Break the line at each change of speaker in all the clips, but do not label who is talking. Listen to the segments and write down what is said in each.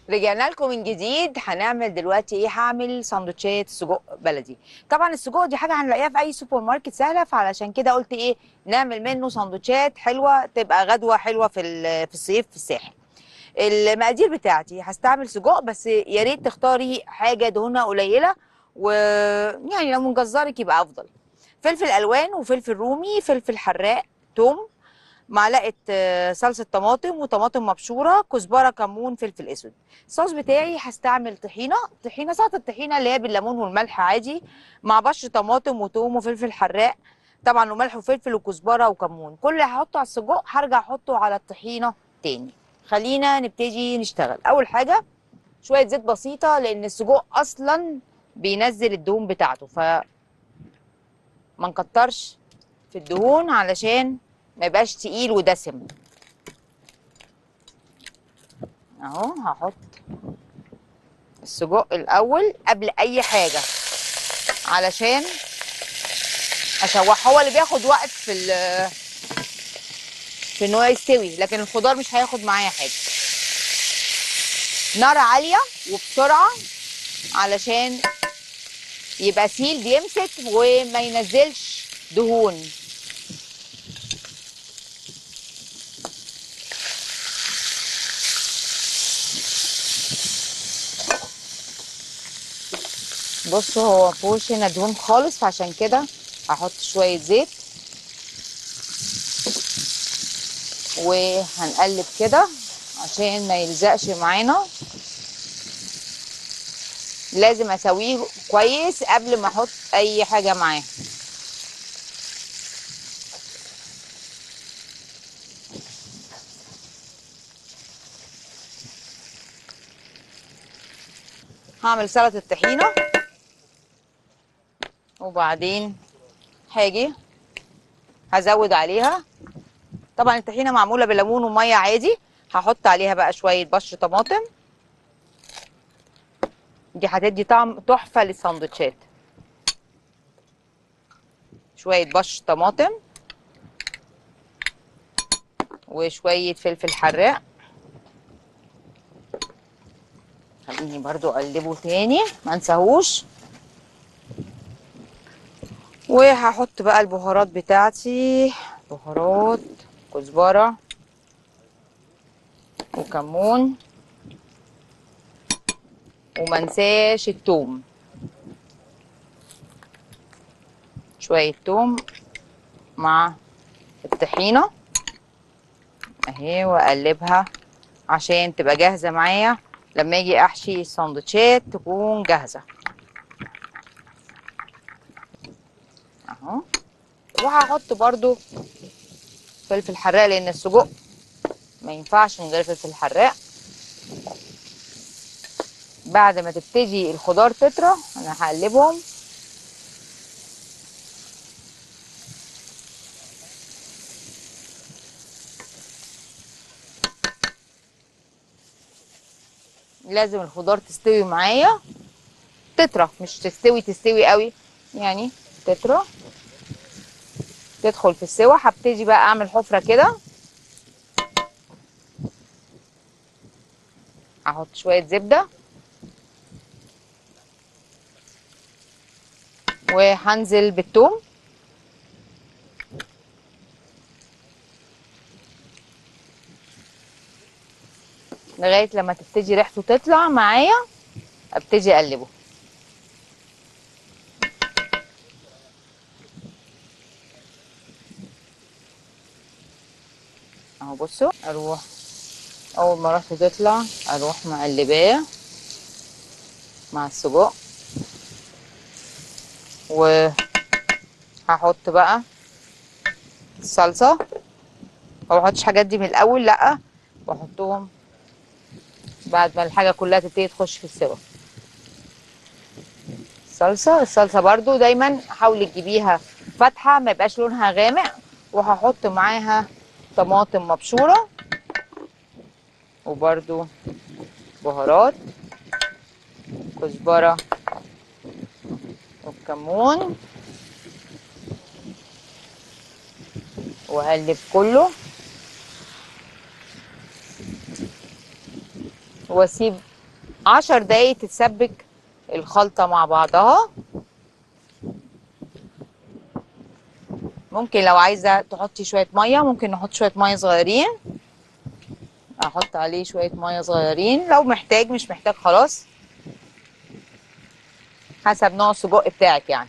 رجعنا لكم من جديد هنعمل دلوقتي ايه هعمل سندوتشات سجق بلدي طبعا السجق دي حاجه هنلاقيها في اي سوبر ماركت سهله فعلشان كده قلت ايه نعمل منه سندوتشات حلوه تبقى غدوه حلوه في ال- في الصيف في الساحل المقادير بتاعتي هستعمل سجق بس يا ريت تختاري حاجه دهونها قليله ويعني لو من جزارك يبقى افضل فلفل الوان وفلفل رومي فلفل حراق توم معلقه آه، صلصه طماطم وطماطم مبشوره كزبره كمون فلفل اسود الصوص بتاعي هستعمل طحينه طحينه سلطه الطحينه اللي هي بالليمون والملح عادي مع بشر طماطم وتوم وفلفل حراق طبعا وملح وفلفل وكزبره وكمون كل اللي هحطه على السجق هرجع احطه على الطحينه تاني خلينا نبتدي نشتغل اول حاجه شويه زيت بسيطه لان السجق اصلا بينزل الدهون بتاعته ف ما نكترش في الدهون علشان ما يبقاش تقيل ودسم اهو هحط السجق الاول قبل اي حاجه علشان اشوح هو اللي بياخد وقت في ال في ان هو يستوي لكن الخضار مش هياخد معايا حاجه نار عاليه وبسرعه علشان يبقى سيل بيمسك وما ينزلش دهون بصوا هو مفيهوش هنا دهون خالص فعشان كده هحط شوية زيت وهنقلب كده عشان ما يلزقش معانا لازم اسويه كويس قبل ما احط اي حاجة معاه هعمل سلطة الطحينة وبعدين هاجي هزود عليها طبعا الطحينه معموله بليمون وميه عادي هحط عليها بقى شويه بشر طماطم دي هتدي طعم تحفه للساندوتشات شويه بشر طماطم وشويه فلفل حراق خليني برضو اقلبه تاني ما انساهوش وهحط بقى البهارات بتاعتي بهارات كزبرة وكمون ومنساش التوم شوية توم مع الطحينة اهي واقلبها عشان تبقى جاهزة معايا لما اجي احشي السندوتشات تكون جاهزة اهو وهحط برضو فلفل حراق لان السجق ما ينفعش من غير فلفل حراق بعد ما تبتدي الخضار تطرى انا هقلبهم لازم الخضار تستوي معايا تطرى مش تستوي تستوي قوي يعني تطرى تدخل في السوا هبتدي بقى اعمل حفره كده احط شويه زبده وهنزل بالثوم لغايه لما تبتدي ريحته تطلع معايا ابتدي اقلبه اهو بصوا اروح اول ما ريحته تطلع اروح مقلباه مع السجق وهحط بقى الصلصه ما بحطش حاجات دي من الاول لا بحطهم بعد ما الحاجه كلها تبتدي تخش في السوا الصلصه الصلصه برضو دايما حاولي تجيبيها فاتحه ما يبقاش لونها غامق وهحط معاها طماطم مبشوره وبرضو بهارات كزبره والكمون واقلب كله واسيب عشر دقايق تتسبك الخلطة مع بعضها ممكن لو عايزة تحطي شوية مية ممكن نحط شوية مية صغيرين احط عليه شوية مية صغيرين لو محتاج مش محتاج خلاص حسب نوع السجق بتاعك يعني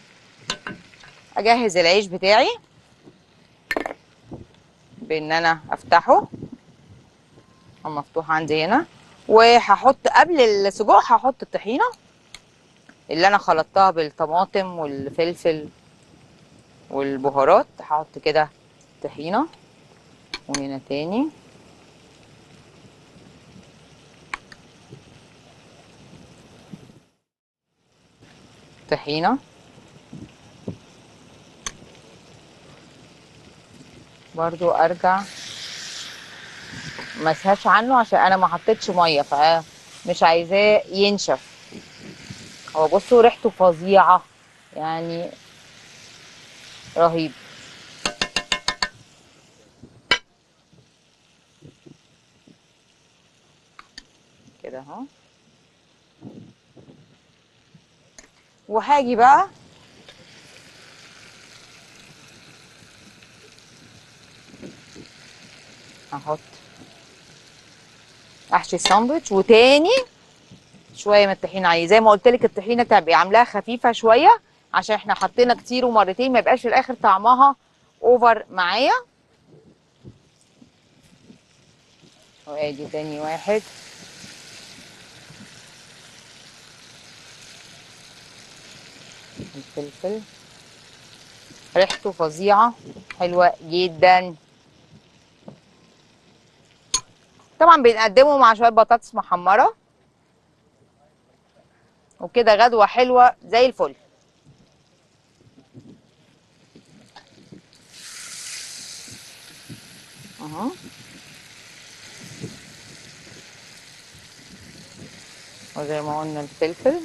اجهز العيش بتاعي بان انا افتحه هو مفتوح عندي هنا وهحط قبل السجق هحط الطحينه اللي انا خلطتها بالطماطم والفلفل والبهارات هحط كده طحينه وهنا تاني طحينه برضو ارجع ما اسهاش عنه عشان انا ما حطيتش ميه فمش عايزاه ينشف هو بصوا ريحته فظيعه يعني رهيب كده اهو وهاجي بقى احط احشي الساندوتش وتاني شويه من الطحينه عليه زي ما قلت لك الطحينه تبقي عاملاها خفيفه شويه عشان احنا حطينا كتير ومرتين ما يبقاش في الاخر طعمها اوفر معايا وادي تاني واحد الفلفل ريحته فظيعه حلوه جدا طبعا بنقدمه مع شويه بطاطس محمره وكده غدوه حلوه زي الفل اهو وزي ما قلنا الفلفل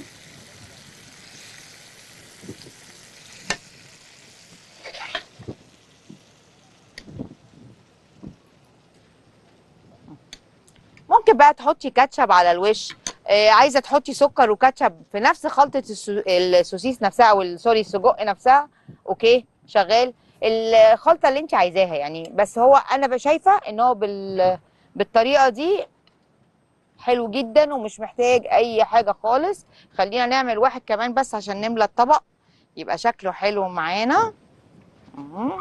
ممكن بقى تحطي كاتشب على الوش آه عايزه تحطي سكر وكاتشب في نفس خلطه السو... السوسيس نفسها او ال- سوري السجق نفسها اوكي شغال الخلطه اللي انت عايزاها يعني بس هو انا بقى شايفه ان هو بال... بالطريقه دي حلو جدا ومش محتاج اي حاجه خالص خلينا نعمل واحد كمان بس عشان نملى الطبق يبقى شكله حلو معانا اهو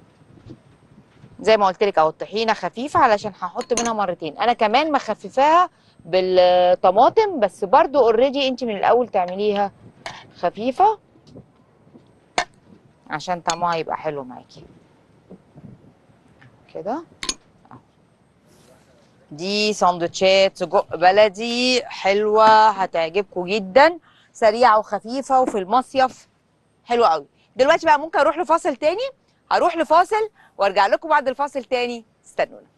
زي ما قلت لك اهو الطحينه خفيفه علشان هحط منها مرتين انا كمان مخففاها بالطماطم بس برضو اوريدي انت من الاول تعمليها خفيفه عشان طعمها يبقى حلو معاكي كده أهو. دي سندوتشات سجق بلدي حلوه هتعجبكم جدا سريعه وخفيفه وفي المصيف حلوه قوي دلوقتي بقى ممكن اروح لفاصل تاني هروح لفاصل وارجع لكم بعد الفاصل تاني استنونا